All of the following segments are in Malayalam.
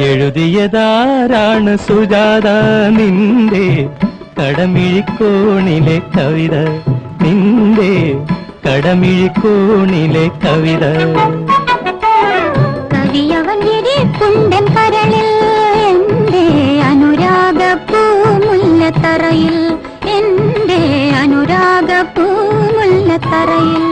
എഴുതിയതാരാണ് സുജാത നിന്റെ കടമിഴിക്കോണിലെ കവിത നിന്റെ കടമിഴിക്കോണിലെ കവിത കവിയവൻ കുണ്ടൻ കരളിൽ എന്റെ അനുരാഗ പൂമുല്ലത്തറയിൽ എന്റെ അനുരാഗ പൂമുല്ലത്തറയിൽ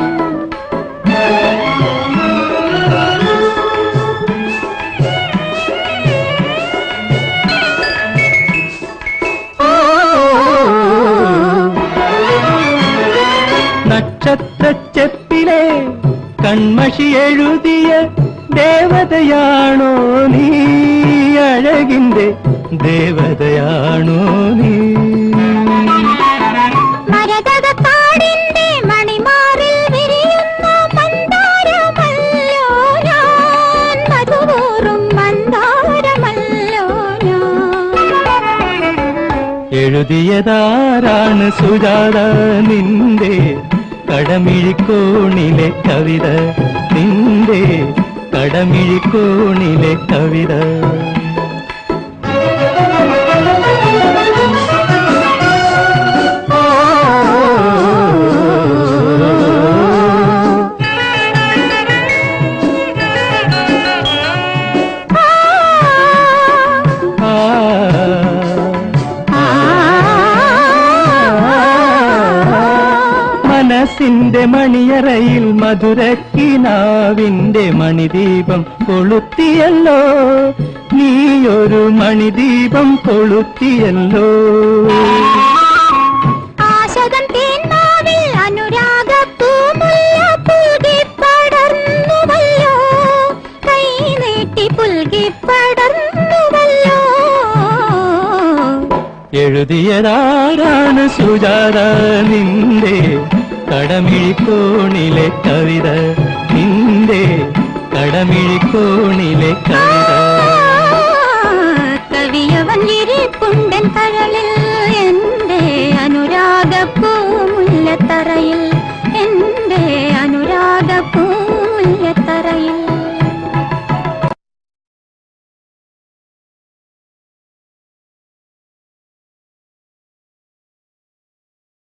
നക്ഷത്രച്ചെപ്പിലെ കൺമഷി എഴുതിയ ദേവതയാണോ നീ അഴകിന്റെ ദേവതയാണോ നീ മരതകക്കാടിന്റെ മണിമാറിൽ വിരിയുന്ന മന്ദാരമല്ലോ ഞാൻ മധുവൂറും മന്ദാരമല്ലോ ഞാൻ എഴുതിയതാരാണ് സുജാത നിന്റെ കടമിഴിക്കോണിലെ കവിത നിന്റെ കടമിഴിക്കോണിലെ കവിത മനസ്സിന്റെ മണിയറയിൽ മധുരക്കിനാവിന്റെ മണിദീപം കൊളുത്തിയല്ലോ നീയൊരു മണിദീപം കൊളുത്തിയല്ലോ ആശകം തേന്മാവിൽ അനുരാഗ പൂമുല്ല പുൽകി പടർന്നുവല്ലോ കൈ നീട്ടി പുൽകി പടർന്നുവല്ലോ എഴുതിയതാരാണ് സുജാത നിന്റെ കടമിഴിക്കോണിലെ കവിത നിന്റെ കടമിഴിക്കോണിലെ കവിത കവിയവൻ ഇരിപ്പുണ്ടൻ കരളിൽ എന്റെ അനുരാഗ പൂമുല്ല